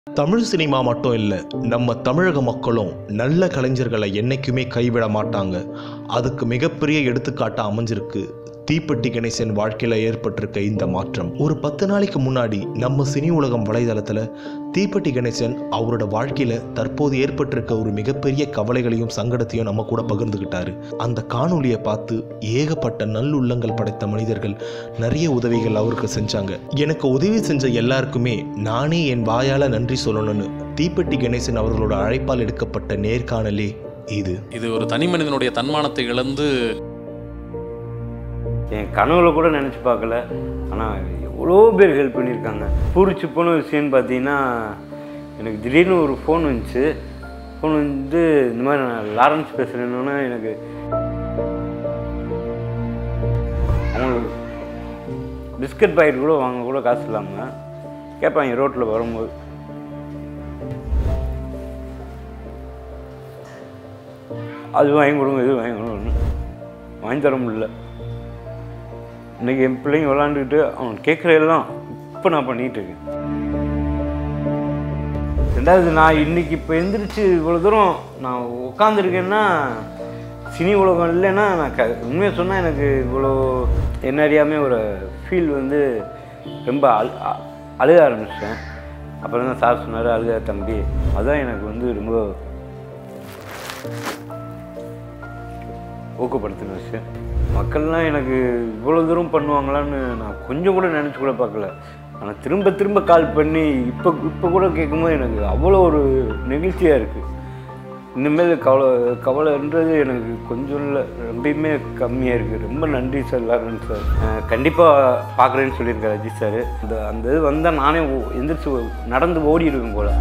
Tamil cinema மட்டும் இல்லை நம்ம தமிழக மக்களும் நல்ல கலைஞர்களை என்னைக்குமே கைவிட மாட்டாங்க அதுக்கு மிகப்பெரிய எடுத்துக்காட்டா அமைஞ்சிருக்கு தீப்பெட்டி கணேசன் வாழ்க்கையில் ஏற்பட்டிருக்க இந்த மாற்றம் ஒரு பத்து நாளைக்கு முன்னாடி நம்ம சினி உலகம் வலைதளத்தில் தீப்பெட்டி கணேசன் அவரோட வாழ்க்கையில் தற்போது ஏற்பட்டிருக்க ஒரு மிகப்பெரிய கவலைகளையும் சங்கடத்தையும் நம்ம கூட பகிர்ந்துக்கிட்டாரு அந்த காணொளியை பார்த்து ஏகப்பட்ட நல்லுள்ளங்கள் படைத்த மனிதர்கள் நிறைய உதவிகள் அவருக்கு செஞ்சாங்க எனக்கு உதவி செஞ்ச எல்லாருக்குமே நானே என் வாயால நன்றி சொல்லணும்னு தீப்பெட்டி கணேசன் அவர்களோட அழைப்பால் எடுக்கப்பட்ட நேர்காணலே இது இது ஒரு தனி மனிதனுடைய தன்மானத்தை இழந்து என் கனவுல கூட நினச்சி பார்க்கல ஆனால் எவ்வளோ பேர் ஹெல்ப் பண்ணியிருக்காங்க பூரிச்சு போன விஷயம்னு பார்த்தீங்கன்னா எனக்கு திடீர்னு ஒரு ஃபோன் வந்துச்சு ஃபோன் வந்து இந்த மாதிரி நான் லாரன்ஸ் பேசுகிறேன்னொன்னே எனக்கு அவங்களுக்கு பிஸ்கட் பாக்கெட் கூட வாங்க கூட காசு இல்லாமல் கேட்பாங்க ரோட்டில் வரும்போது அது வாங்கி கொடுங்க இது வாங்கி கொடுங்க வாங்கி தர முடியல இன்னைக்கு என் பிள்ளைங்க விளாண்டுக்கிட்டு அவன் கேட்குற எல்லாம் இப்போ நான் பண்ணிகிட்டு இருக்கேன் ரெண்டாவது நான் இன்னைக்கு இப்போ எந்திரிச்சு இவ்வளோ தூரம் நான் உட்காந்துருக்கேன்னா சினி உலகம் இல்லைன்னா நான் க உண்மையாக சொன்னால் எனக்கு இவ்வளோ என்ன அறியாமே ஒரு ஃபீல் வந்து ரொம்ப அழு அ- அழுக ஆரம்பிச்சிட்டேன் அப்புறம் தான் சார் சொன்னார் அழுக தம்பி அதான் எனக்கு வந்து ரொம்ப ஊக்கப்படுத்தின விஷயம் மக்கள்லாம் எனக்கு இவ்வளோ தூரம் பண்ணுவாங்களான்னு நான் கொஞ்சம் கூட நினச்சி கூட பார்க்கல ஆனால் திரும்ப திரும்ப கால் பண்ணி இப்போ இப்போ கூட கேட்கும்போது எனக்கு அவ்வளோ ஒரு நெகிழ்ச்சியாக இருக்குது இனிமேல் கவலை கவலைன்றது எனக்கு கொஞ்சம் இல்லை ரொம்பயுமே கம்மியாக இருக்குது ரொம்ப நன்றி சார் எல்லாரும் சார் கண்டிப்பாக பார்க்குறேன்னு சொல்லியிருக்காரு அஜித் சார் அந்த அந்த இது வந்தால் நானே ஓ- எந்திரிச்சு ஓ- நடந்து ஓடிடுவேன் போல்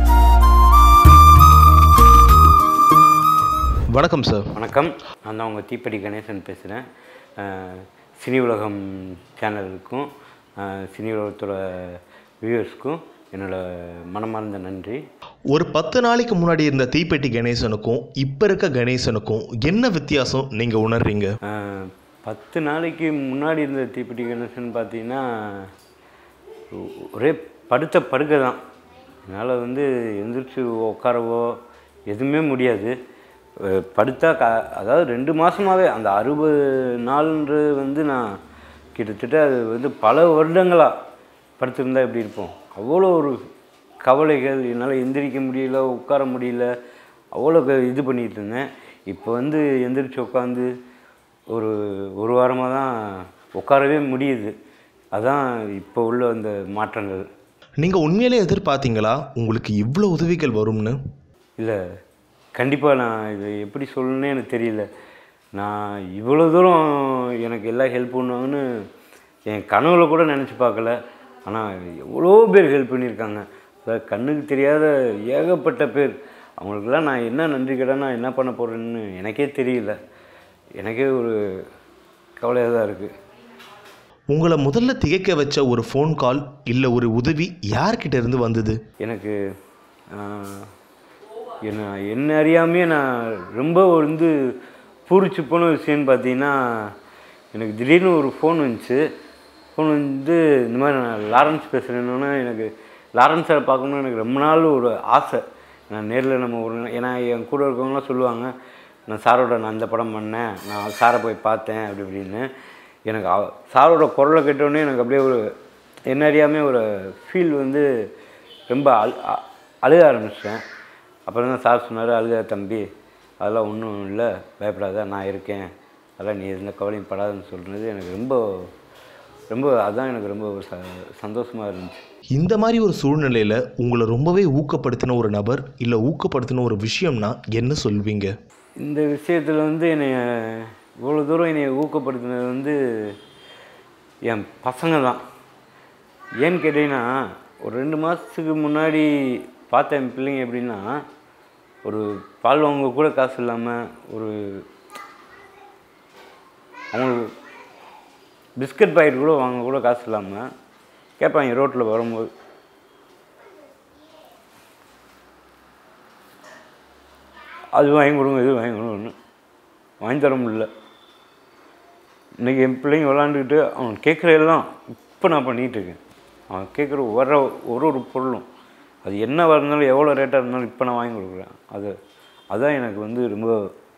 வணக்கம் சார் வணக்கம் நான் தான் உங்கள் தீப்பெட்டி கணேசன் பேசுகிறேன் சினி உலகம் சேனலுக்கும் அஹ், சினி உலகத்தோட வியூவர்ஸ்க்கும் என்னோட மனமார்ந்த நன்றி ஒரு பத்து நாளைக்கு முன்னாடி இருந்த தீப்பெட்டி கணேசனுக்கும் இப்போ இருக்க கணேசனுக்கும் என்ன வித்தியாசம் நீங்கள் உணர்றீங்க அஹ், பத்து நாளைக்கு முன்னாடி இருந்த தீப்பெட்டி கணேசன் பார்த்தீங்கன்னா ஒ- ஒரே படுத்த படுக்கை தான் என்னால் வந்து எந்திரிச்சு உட்காரவோ எதுவுமே முடியாது அஹ், படுத்தா க அதாவது ரெண்டு மாதமாகவே அந்த அறுபது நாள்ன்றது வந்து நான் கிட்டத்தட்ட அது வந்து பல வருடங்களாக படுத்திருந்தா எப்படி இருப்போம் அவ்வளோ ஒரு கவலைகள் என்னால் எந்திரிக்க முடியல உட்கார முடியல அவ்வளோ க- இது பண்ணிகிட்டு இருந்தேன் இப்போ வந்து எந்திரிச்சு உட்காந்து ஒரு ஒரு வாரமாக தான் உட்காரவே முடியுது அதான் இப்போ உள்ள அந்த மாற்றங்கள் நீங்கள் உண்மையிலே எதிர்பார்த்தீங்களா உங்களுக்கு இவ்வளோ உதவிகள் வரும்னு இல்லை கண்டிப்பாக நான் இது எப்படி சொல்லணுன்னே எனக்கு தெரியல நான் இவ்வளோ தூரம் எனக்கு எல்லாம் ஹெல்ப் பண்ணுவாங்கன்னு என் கனவுல கூட நினச்சி பார்க்கல ஆனால் எவ்வளோ பேர் ஹெல்ப் பண்ணியிருக்காங்க அதாவது கண்ணுக்கு தெரியாத ஏகப்பட்ட பேர் அவங்களுக்கெல்லாம் நான் என்ன நன்றி கடனா என்ன பண்ண போகிறேன்னு எனக்கே தெரியல எனக்கே ஒரு கவலையாக தான் இருக்குது உங்களை முதல்ல திகைக்க வச்ச ஒரு ஃபோன் கால் இல்லை ஒரு உதவி யார்கிட்ட இருந்து வந்தது எனக்கு ஆஹ், என்ன என்ன அறியாமையே நான் ரொம்ப வந்து பூரிச்சு போன விஷயம்னு பார்த்தீங்கன்னா எனக்கு திடீர்னு ஒரு ஃபோன் வந்துச்சு ஃபோன் வந்து இந்த மாதிரி நான் லாரன்ஸ் பேசுகிறேன்னொன்னே எனக்கு லாரன்ஸ் சாரை பார்க்கணுன்னு எனக்கு ரொம்ப நாள் ஒரு ஆசை நான் நேரில் நம்ம ஒரு நா- ஏன்னா என் கூட இருக்கவங்களாம் சொல்லுவாங்க நான் சாரோட நான் அந்த படம் பண்ணேன் நான் சாரை போய் பார்த்தேன் அப்படி இப்படின்னு எனக்கு அவ- சாரோட குரலை கேட்டோடனே எனக்கு அப்படியே ஒரு என்ன அறியாமல் ஒரு ஃபீல் வந்து ரொம்ப அழு அ- அழுக ஆரம்பிச்சிட்டேன் அப்புறம் தான் சார் சொன்னார் அழுக தம்பி அதெல்லாம் ஒன்றும் இல்லை பயப்படாத நான் இருக்கேன் அதெல்லாம் நீ எந்த கவலையும் படாதுன்னு சொல்கிறது எனக்கு ரொம்ப ரொம்ப அதான் எனக்கு ரொம்ப ஒரு ச சந்தோஷமாக இருந்துச்சு இந்த மாதிரி ஒரு சூழ்நிலையில் உங்களை ரொம்பவே ஊக்கப்படுத்தின ஒரு நபர் இல்லை ஊக்கப்படுத்தின ஒரு விஷயம்னா என்ன சொல்வீங்க இந்த விஷயத்தில் வந்து என்னை இவ்வளோ தூரம் என்னை ஊக்கப்படுத்தினது வந்து என் பசங்க தான் ஏன்னு கேட்டிங்கன்னா ஒரு ரெண்டு மாதத்துக்கு முன்னாடி பார்த்த என் பிள்ளைங்க எப்படின்னா ஒரு பால் வாங்க கூட காசு இல்லாமல் ஒரு அவங்களுக்கு பிஸ்கட் பாக்கெட் கூட வாங்க கூட காசு இல்லாமல் கேட்பாங்க ரோட்டில் வரும்போது அது வாங்கி கொடுங்க இது வாங்கி கொடுங்கன்னு வாங்கி தர முடியல இன்றைக்கி என் பிள்ளைங்க விளாண்டுக்கிட்டு அவன் கேட்குற எல்லாம் இப்போ நான் பண்ணிகிட்டு இருக்கேன் அவன் கேட்குற வர ஒரு ஒரு பொருளும் அது என்ன இருந்தாலும் எவ்வளோ ரேட்டாக இருந்தாலும் இப்போ நான் வாங்கி கொடுக்குறேன் அது அதுதான் எனக்கு வந்து ரொம்ப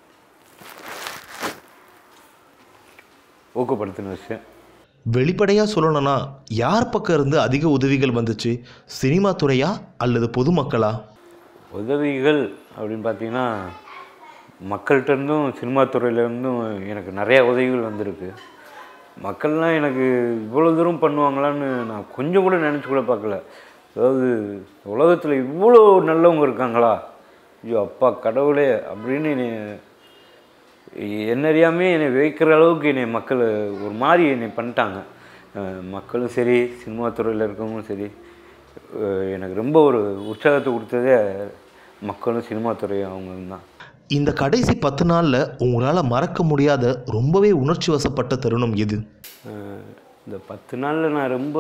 ஊக்கப்படுத்தின விஷயம் வெளிப்படையாக சொல்லணும்னா யார் பக்கம் இருந்து அதிக உதவிகள் வந்துச்சு சினிமா துறையா அல்லது பொதுமக்களா உதவிகள் அப்படின்னு பார்த்தீங்கன்னா மக்கள்கிட்ட இருந்தும் சினிமா துறையிலேருந்தும் எனக்கு நிறையா உதவிகள் வந்திருக்கு மக்கள்லாம் எனக்கு இவ்வளோ தூரம் பண்ணுவாங்களான்னு நான் கொஞ்சம் கூட நினச்சி கூட பார்க்கல அதாவது உலகத்தில் இவ்வளோ நல்லவங்க இருக்காங்களா ஐயோ அப்பா கடவுளே அப்படின்னு என்னை என்ன அறியாமே என்னை வைக்கிற அளவுக்கு என்னை மக்கள் ஒரு மாதிரி என்னை பண்ணிட்டாங்க அஹ் மக்களும் சரி சினிமா துறையில் இருக்கவங்களும் சரி அஹ் எனக்கு ரொம்ப ஒரு உற்சாகத்தை கொடுத்ததே மக்களும் சினிமா துறையும் அவங்க தான் இந்த கடைசி பத்து நாளில் உங்களால் மறக்க முடியாத ரொம்பவே உணர்ச்சி வசப்பட்ட தருணம் எது அஹ் இந்த பத்து நாளில் நான் ரொம்ப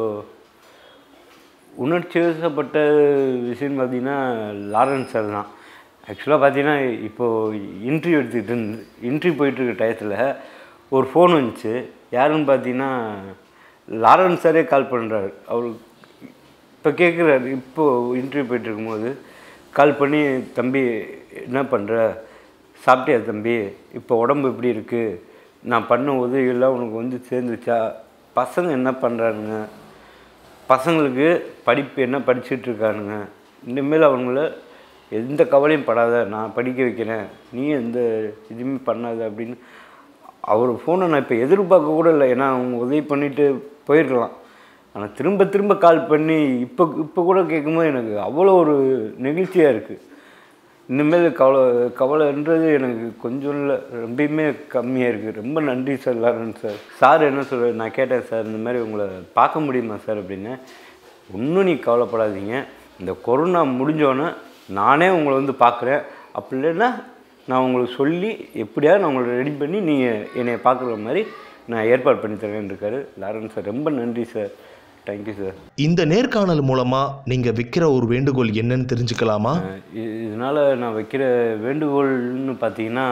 உணர்ச்சி வசப்பட்ட விஷயம் பார்த்தீங்கன்னா லாரன்ஸ் சார் தான் ஆக்சுவலாக பார்த்தீங்கன்னா இப்போது இன்டர்வியூ எடுத்துக்கிட்டு இருந்து இன்டர்வியூ போயிட்டுருக்க டயத்தில் ஒரு ஃபோன் வந்துச்சு யாருன்னு பார்த்தீங்கன்னா லாரன்ஸ் சாரே கால் பண்ணுறாரு அவர் இப்போ கேட்குறாரு இப்போது இன்டர்வியூ போயிட்டு இருக்கும்போது கால் பண்ணி தம்பி என்ன பண்ணுற சாப்பிட்டியா தம்பி இப்போ உடம்பு எப்படி இருக்குது நான் பண்ண உதவியெல்லாம் உனக்கு வந்து சேர்ந்துச்சா பசங்க என்ன பண்ணுறானுங்க பசங்களுக்கு படிப்பு என்ன படிச்சுட்டு இருக்கானுங்க இனிமேல் அவங்கள எந்த கவலையும் படாத நான் படிக்க வைக்கிறேன் நீ எந்த இதுவுமே பண்ணாத அப்படின்னு அவர் ஃபோனை நான் இப்போ எதிர்பார்க்க கூட இல்லை ஏன்னா அவங்க உதவி பண்ணிட்டு போயிருக்கலாம் ஆனால் திரும்ப திரும்ப கால் பண்ணி இப்போ இப்போ கூட கேட்கும்போது எனக்கு அவ்வளோ ஒரு நெகிழ்ச்சியாக இருக்குது இனிமேல் கவலை கவலைன்றது எனக்கு கொஞ்சம் இல்லை ரொம்பயுமே கம்மியாக இருக்குது ரொம்ப நன்றி சார் லாரன் சார் சார் என்ன சொல்ற நான் கேட்டேன் சார் இந்த மாதிரி உங்களை பார்க்க முடியுமா சார் அப்படின்னு ஒன்றும் நீ கவலைப்படாதீங்க இந்த கொரோனா முடிஞ்சோன்னே நானே உங்களை வந்து பார்க்குறேன் அப்படி இல்லைன்னா நான் உங்களுக்கு சொல்லி எப்படியாவது நான் உங்களை ரெடி பண்ணி நீங்கள் என்னை பார்க்குற மாதிரி நான் ஏற்பாடு பண்ணி தரேன் இருக்காரு லாரன் சார் ரொம்ப நன்றி சார் தேங்க்யூ சார் இந்த நேர்காணல் மூலமாக நீங்கள் வைக்கிற ஒரு வேண்டுகோள் என்னன்னு தெரிஞ்சுக்கலாமா இ- இதனால நான் வைக்கிற வேண்டுகோள்னு பார்த்தீங்கன்னா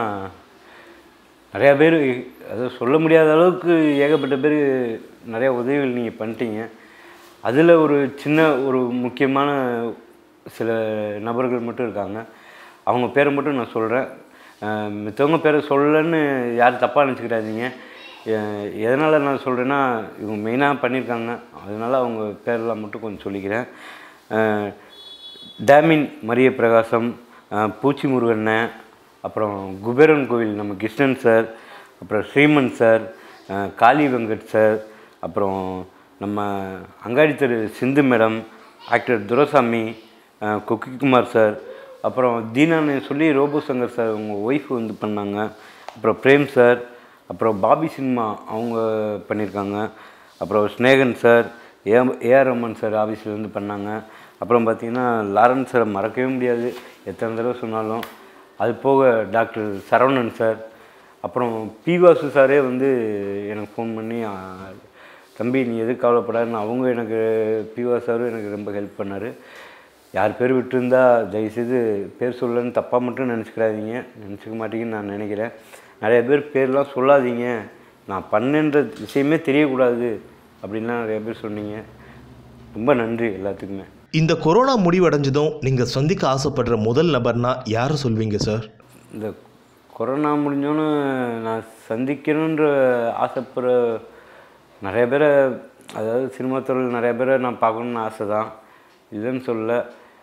நிறையா பேர் அதாவது சொல்ல முடியாத அளவுக்கு ஏகப்பட்ட பேர் நிறையா உதவிகள் நீங்கள் பண்ணிட்டீங்க அதில் ஒரு சின்ன ஒரு முக்கியமான சில நபர்கள் மட்டும் இருக்காங்க அவங்க பேரை மட்டும் நான் சொல்கிறேன் மித்தவங்க பேரை சொல்லலைன்னு யாரும் தப்பாக நினச்சிக்கிடாதீங்க எதனால் நான் சொல்கிறேன்னா இவங்க மெயினாக பண்ணியிருக்காங்க அதனால் அவங்க பேரெல்லாம் மட்டும் கொஞ்சம் சொல்லிக்கிறேன் அஹ் டேமின் மரிய பிரகாசம் அஹ் பூச்சி முருகண்ணன் அப்புறம் குபேரன் கோவில் நம்ம கிருஷ்ணன் சார் அப்புறம் ஸ்ரீமன் சார் அஹ் காளி வெங்கட் சார் அப்புறம் நம்ம அங்காடி தெரு சிந்து மேடம் ஆக்டர் துரசாமி அஹ் குக்கிக்குமார் சார் அப்புறம் தீனான்னு சொல்லி ரோபோ சங்கர் சார் அவங்க ஒய்ஃப் வந்து பண்ணாங்க அப்புறம் பிரேம் சார் அப்புறம் பாபி சினிமா அவங்க பண்ணியிருக்காங்க அப்புறம் Snehan sir A AR Raman sir ஆஃபீஸ்லேருந்து பண்ணாங்க அப்புறம் பார்த்தீங்கன்னா லாரன்ஸ் சாரை மறக்கவே முடியாது எத்தனை தடவை சொன்னாலும் அது போக டாக்டர் சரவணன் சார் அப்புறம் பி வாசு சாரே வந்து எனக்கு ஃபோன் பண்ணி "ஆ, தம்பி நீ எதுக்கு கவலைப்படாதுன்னு அவங்க எனக்கு பி வாசு சாரும் எனக்கு ரொம்ப ஹெல்ப் பண்ணார் யார் பேர் விட்டுருந்தா தயவுசெய்து பேர் சொல்லன்னு தப்பாக மட்டும் நினச்சிக்கிறாதீங்க நினச்சிக்க மாட்டீங்கன்னு நான் நினைக்கிறேன் நிறைய பேர் பேர்லாம் சொல்லாதீங்க நான் பண்ணேன்ற விஷயமே தெரியக்கூடாது அப்படின்லாம் நிறைய பேர் சொன்னீங்க ரொம்ப நன்றி எல்லாத்துக்குமே இந்த கொரோனா முடிவடைஞ்சதும் நீங்கள் சந்திக்க ஆசைப்படுற முதல் நபர்னா யாரை சொல்வீங்க சார் இந்த கொரோனா முடிஞ்சோன்னு நான் சந்திக்கணுன்ற ஆசைப்படுற நிறைய பேரை அதாவது சினிமா துறையில் நிறைய பேரை நான் பார்க்கணுன்னு ஆசை தான் இல்லைன்னு சொல்ல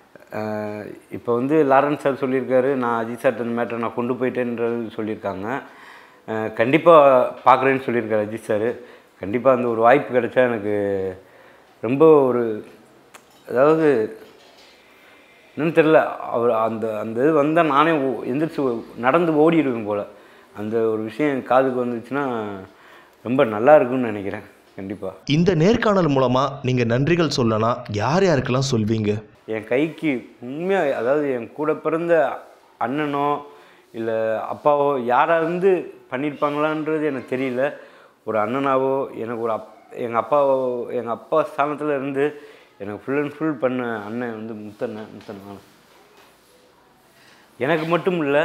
இப்போ வந்து லாரன்ஸ் சார் சொல்லியிருக்காரு நான் அஜித் சார் இந்த மேட்டரை நான் கொண்டு போயிட்டேன்றது சொல்லியிருக்காங்க கண்டிப்பாக பார்க்குறேன்னு சொல்லியிருக்காரு அஜித் சார் கண்டிப்பாக அந்த ஒரு வாய்ப்பு கிடைச்சா எனக்கு ரொம்ப ஒரு அதாவது என்னன்னு தெரில அவர் அந்த அந்த இது வந்தால் நானே ஓ- எந்திரிச்சு ஓ- நடந்து ஓடிடுவேன் போல் அந்த ஒரு விஷயம் என் காதுக்கு வந்துச்சுன்னா ரொம்ப நல்லா இருக்கும்னு நினைக்கிறேன் கண்டிப்பாக இந்த நேர்காணல் மூலமாக நீங்கள் நன்றிகள் சொல்லனா யார் யாருக்கெல்லாம் சொல்வீங்க என் கைக்கு உண்மையாக அதாவது என் கூட பிறந்த அண்ணனோ இல்லை அப்பாவோ யாராக இருந்து பண்ணியிருப்பாங்களான்றது எனக்கு தெரியல ஒரு அண்ணனாவோ எனக்கு ஒரு அப் எங்கள் அப்பாவோ எங்கள் அப்பா ஸ்தானத்தில் இருந்து எனக்கு ஃபுல் அண்ட் ஃபுல் பண்ண அண்ணன் வந்து முத்தண்ணன் முத்தண்ணன் எனக்கு மட்டும் இல்லை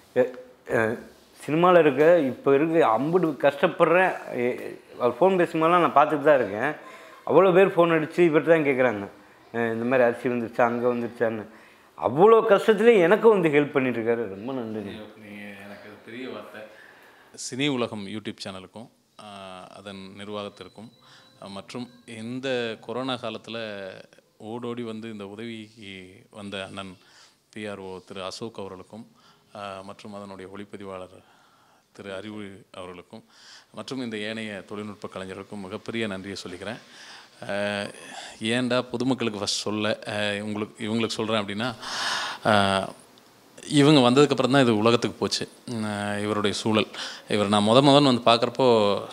சினிமாவில் இருக்க இப்போ இருக்க அம்புடு கஷ்டப்படுறேன் எ- அவர் ஃபோன் பேசும்போதெல்லாம் நான் பார்த்துட்டு தான் இருக்கேன் அவ்வளோ பேர் ஃபோன் அடித்து இவர்கிட்ட தான் கேட்குறாங்க அஹ் இந்த மாதிரி அரிசி வந்துருச்சா அங்கே வந்துருச்சான்னு அவ்வளோ கஷ்டத்துலேயும் எனக்கும் வந்து ஹெல்ப் பண்ணிட்டுருக்காரு ரொம்ப நன்றி எனக்கு அது பெரிய வார்த்தை சினி உலகம் யூடியூப் சேனலுக்கும் ஆஹ், அதன் நிர்வாகத்திற்கும் ஆஹ், மற்றும் இந்த கொரோனா காலத்தில் ஓடோடி வந்து இந்த உதவிக்கு வந்த அண்ணன் பிஆர்ஓ திரு அசோக் அவர்களுக்கும் ஆஹ், மற்றும் அதனுடைய ஒளிப்பதிவாளர் திரு அறிவு அவர்களுக்கும் மற்றும் இந்த ஏனைய தொழில்நுட்ப கலைஞர்களுக்கும் மிகப்பெரிய நன்றியை சொல்லிக்கிறேன் ஆஹ், ஏன்டா பொதுமக்களுக்கு ஃபஸ்ட் சொல்ல ஆஹ், உங்களுக்கு இவங்களுக்கு சொல்கிறேன் அப்படின்னா ஆஹ், இவங்க வந்ததுக்கப்புறம் தான் இது உலகத்துக்கு போச்சு உம், இவருடைய சூழல் இவர் நான் முத முதன் வந்து பார்க்குறப்போ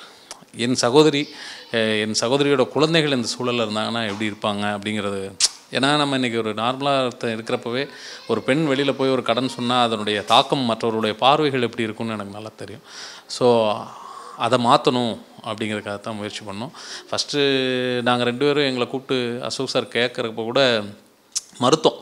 என் சகோதரி அஹ், என் சகோதரியோட குழந்தைகள் இந்த சூழலில் இருந்தாங்கன்னா எப்படி இருப்பாங்க அப்படிங்கிறது ஏன்னா நம்ம இன்றைக்கி ஒரு நார்மலாக இருக்கிறப்பவே ஒரு பெண் வெளியில் போய் ஒரு கடன் சொன்னால் அதனுடைய தாக்கம் மற்றவருடைய பார்வைகள் எப்படி இருக்கும்னு எனக்கு நல்லா தெரியும் ஸோ அதை மாற்றணும் அப்படிங்கிறதுக்காக தான் முயற்சி பண்ணோம் ஃபஸ்ட்டு நாங்கள் ரெண்டு பேரும் எங்களை கூப்பிட்டு அசோக் சார் கேட்குறப்ப கூட மறுத்தோம்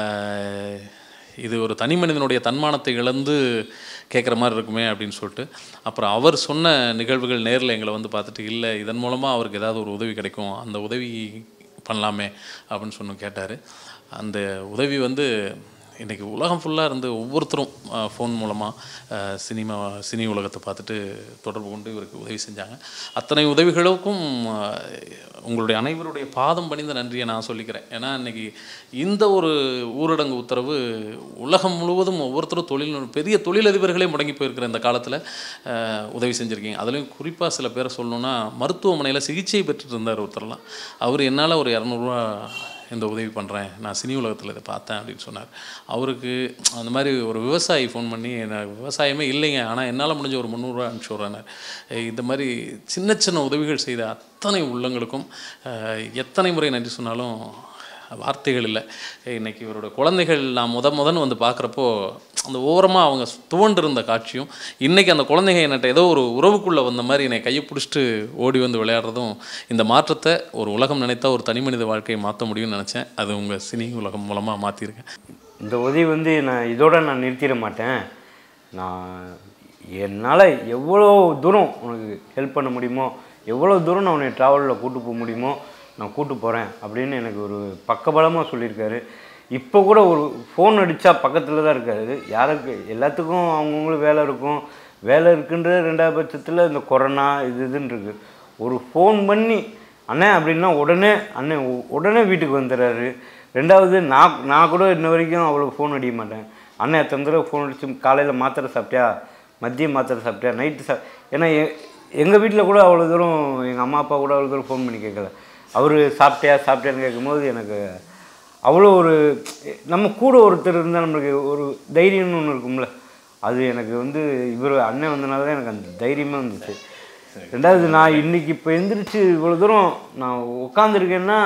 அஹ் இது ஒரு தனி மனிதனுடைய தன்மானத்தை இழந்து கேட்குற மாதிரி இருக்குமே அப்படின்னு சொல்லிட்டு அப்புறம் அவர் சொன்ன நிகழ்வுகள் நேரில் எங்களை வந்து பார்த்துட்டு இல்லை இதன் மூலமாக அவருக்கு ஏதாவது ஒரு உதவி கிடைக்கும் அந்த உதவி பண்ணலாமே அப்படின்னு சொன்னு கேட்டார் அந்த உதவி வந்து இன்றைக்கி உலகம் ஃபுல்லாக இருந்து ஒவ்வொருத்தரும் ஃபோன் மூலமாக சினிமா சினி உலகத்தை பார்த்துட்டு தொடர்பு கொண்டு இவருக்கு உதவி செஞ்சாங்க அத்தனை உதவிகளுக்கும் அஹ், உங்களுடைய அனைவருடைய பாதம் பணிந்த நன்றியை நான் சொல்லிக்கிறேன் ஏன்னா இன்னைக்கு இந்த ஒரு ஊரடங்கு உத்தரவு உலகம் முழுவதும் ஒவ்வொருத்தரும் தொழில் பெரிய தொழிலதிபர்களே முடங்கி போயிருக்கிற இந்த காலத்தில் உதவி செஞ்சுருக்கீங்க அதுலேயும் குறிப்பாக சில பேரை சொல்லணும்னா மருத்துவமனையில் சிகிச்சை பெற்றுட்டு இருந்தார் ஒருத்தர்லாம் அவர் என்னால் ஒரு இரநூறுவா இந்த உதவி பண்ணுறேன் நான் சினி உலகத்தில் இதை பார்த்தேன் அப்படின்னு சொன்னார் அவருக்கு அந்த மாதிரி ஒரு விவசாயி ஃபோன் பண்ணி எனக்கு விவசாயமே இல்லைங்க ஆனால் என்னால் முடிஞ்ச ஒரு முந்நூறுரூவா அனுப்பிச்சி விட்றேன்னார் இந்த மாதிரி சின்ன சின்ன உதவிகள் செய்த அத்தனை உள்ளங்களுக்கும் அஹ், எத்தனை முறை நன்றி சொன்னாலும் வார்த்தைகள் இல்லை இன்னைக்கு இவரோட குழந்தைகள் நான் முத முதன்னு வந்து பார்க்குறப்போ அந்த ஓரமாக அவங்க துவண்டிருந்த காட்சியும் இன்றைக்கி அந்த குழந்தைங்க என்கிட்ட ஏதோ ஒரு உறவுக்குள்ளே வந்த மாதிரி என்னை கையை பிடிச்சிட்டு ஓடி வந்து விளையாடுறதும் இந்த மாற்றத்தை ஒரு உலகம் நினைத்தா ஒரு தனி மனித வாழ்க்கையை மாற்ற முடியும்னு நினச்சேன் அது உங்கள் சினி உலகம் மூலமாக மாற்றிருக்கேன் இந்த உதவி வந்து நான் இதோட நான் நிறுத்திட மாட்டேன் நான் என்னால் எவ்வளோ தூரம் உனக்கு ஹெல்ப் பண்ண முடியுமோ எவ்வளோ தூரம் நான் உன்னை ட்ராவலில் கூட்டு போக முடியுமோ நான் கூட்டு போகிறேன் அப்படின்னு எனக்கு ஒரு பக்கபலமாக சொல்லியிருக்காரு இப்போ கூட ஒரு ஃபோன் அடித்தா பக்கத்தில் தான் இருக்காரு யாருக்கு எல்லாத்துக்கும் அவங்கவுங்களுக்கு வேலை இருக்கும் வேலை இருக்குன்ற ரெண்டாவது பட்சத்தில் இந்த கொரோனா இது இதுன்னு இருக்கு ஒரு ஃபோன் பண்ணி அண்ணன் அப்படின்னா உடனே அண்ணன் உ- உடனே வீட்டுக்கு வந்துடுறாரு ரெண்டாவது நான் நான் கூட இன்ன வரைக்கும் அவ்வளோ ஃபோன் அடிக்க மாட்டேன் அண்ணன் எத்தனை தடவை ஃபோன் அடிச்சு காலையில் மாத்திரை சாப்பிட்டியா மதியம் மாத்திரை சாப்பிட்டியா நைட்டு சா ஏன்னா எ- எங்கள் வீட்டில் கூட அவ்வளோ தூரம் எங்கள் அம்மா அப்பா கூட அவ்வளோ தூரம் ஃபோன் பண்ணி கேட்கல அவர் சாப்பிட்டியா சாப்பிட்டியான்னு கேட்கும்போது எனக்கு அவ்வளோ ஒரு நம்ம கூட ஒருத்தர் இருந்தால் நம்மளுக்கு ஒரு தைரியம்னு ஒன்று இருக்கும்ல அது எனக்கு வந்து இவர் அண்ணன் வந்தனால தான் எனக்கு அந்த தைரியமே வந்துச்சு ரெண்டாவது நான் இன்னைக்கு இப்போ எந்திரிச்சு இவ்வளோ தூரம் நான் உட்காந்துருக்கேன்னா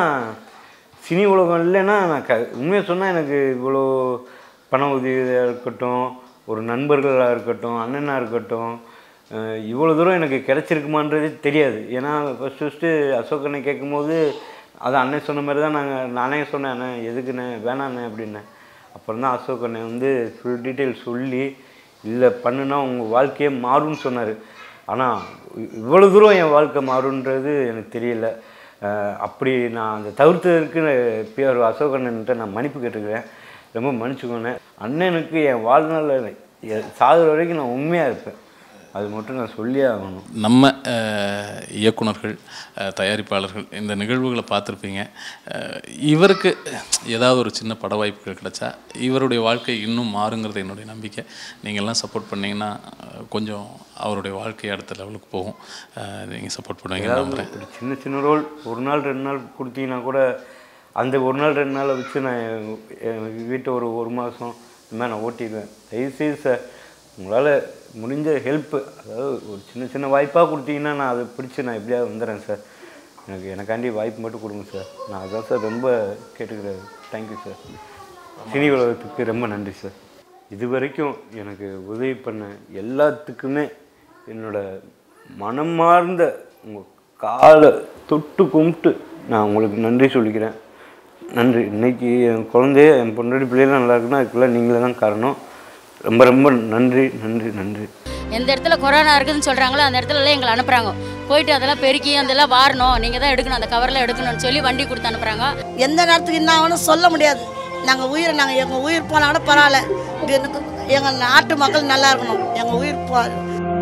சினி உலகம் இல்லைன்னா நான் க உண்மையாக சொன்னால் எனக்கு இவ்வளோ பண உதவியாக இருக்கட்டும் ஒரு நண்பர்களாக இருக்கட்டும் அண்ணனாக இருக்கட்டும் அஹ் இவ்வளோ தூரம் எனக்கு கிடச்சிருக்குமான்றது தெரியாது ஏன்னா ஃபஸ்ட்டு ஃபஸ்ட்டு அசோக் அண்ணன் கேட்கும்போது அது அண்ணன் சொன்ன மாதிரி தான் நாங்கள் நானே சொன்னேன் அண்ணன் எதுக்குண்ணே வேணாண்ணே அப்படின்னேன் அப்புறம் தான் அசோக் அண்ணன் வந்து ஃபுல் டீட்டெயில் சொல்லி இல்லை பண்ணுனா உங்கள் வாழ்க்கையே மாறும்னு சொன்னார் ஆனால் இவ்வளோ தூரம் என் வாழ்க்கை மாறுன்றது எனக்கு தெரியல அஹ் அப்படி நான் அந்த தவிர்த்ததற்கு பிஆர் அசோக் அண்ணன்ட்ட நான் மன்னிப்பு கேட்டுக்கிறேன் ரொம்ப மன்னிச்சுக்கோண்ணே அண்ணனுக்கு என் வாழ்நாளில் எ- சாகுற வரைக்கும் நான் உண்மையாக இருப்பேன் அது மட்டும் நான் சொல்லியே ஆகணும் நம்ம அஹ், இயக்குனர்கள் அஹ், தயாரிப்பாளர்கள் இந்த நிகழ்வுகளை பார்த்துருப்பீங்க அஹ், இவருக்கு ஏதாவது ஒரு சின்ன பட வாய்ப்புகள் கிடைச்சா இவருடைய வாழ்க்கை இன்னும் மாறுங்கிறது என்னுடைய நம்பிக்கை நீங்கள்லாம் சப்போர்ட் பண்ணீங்கன்னா அஹ், கொஞ்சம் அவருடைய வாழ்க்கை அடுத்த லெவலுக்கு போகும் நீங்கள் சப்போர்ட் பண்ணுவீங்கன்னு நம்புகிறேன் ஒரு சின்ன சின்ன ரோல் ஒரு நாள் ரெண்டு நாள் கொடுத்தீங்கன்னா கூட அந்த ஒரு நாள் ரெண்டு நாளை வச்சு நான் என் என் வீட்டை ஒரு ஒரு மாதம் இந்த மாதிரி நான் ஓட்டிடுவேன் தயவுசெய்து சார் உங்களால் முடிஞ்ச ஹெல்ப்பு அதாவது ஒரு சின்ன சின்ன வாய்ப்பாக கொடுத்தீங்கன்னா நான் அதை பிடிச்சி நான் எப்படியாவது வந்துடுறேன் சார் எனக்கு எனக்காண்டி வாய்ப்பு மட்டும் கொடுங்க சார் நான் அதான் சார் ரொம்ப கேட்டுக்கிறேன் தேங்க்யூ சார் சினி உலகத்துக்கு ரொம்ப நன்றி சார் இது வரைக்கும் எனக்கு உதவி பண்ண எல்லாத்துக்குமே என்னோட மனமார்ந்த உங்கள் காலை தொட்டு கும்பிட்டு நான் உங்களுக்கு நன்றி சொல்லிக்கிறேன் நன்றி இன்னைக்கு என் குழந்தைய என் பொண்டாட்டி பிள்ளைலாம் நல்லா இருக்குன்னா அதுக்குள்ளே நீங்களே தான் காரணம் ரொம்ப ரொம்ப நன்றி நன்றி நன்றி எந்த இடத்துல கொரோனா இருக்குதுன்னு சொல்கிறாங்களோ அந்த இடத்துல எல்லாம் எங்களை அனுப்புகிறாங்க போயிட்டு அதெல்லாம் பெருக்கி அதெல்லாம் வாரணும் நீங்கள் தான் எடுக்கணும் அந்த கவரில் எடுக்கணும்னு சொல்லி வண்டி கொடுத்து அனுப்புகிறாங்க எந்த நேரத்துக்கு என்ன ஆகும்னு சொல்ல முடியாது நாங்கள் உயிர் நாங்கள் எங்கள் உயிர் போனால் கூட பரவாயில்ல எங்கள் நாட்டு மக்கள் நல்லா இருக்கணும் எங்கள் உயிர் போ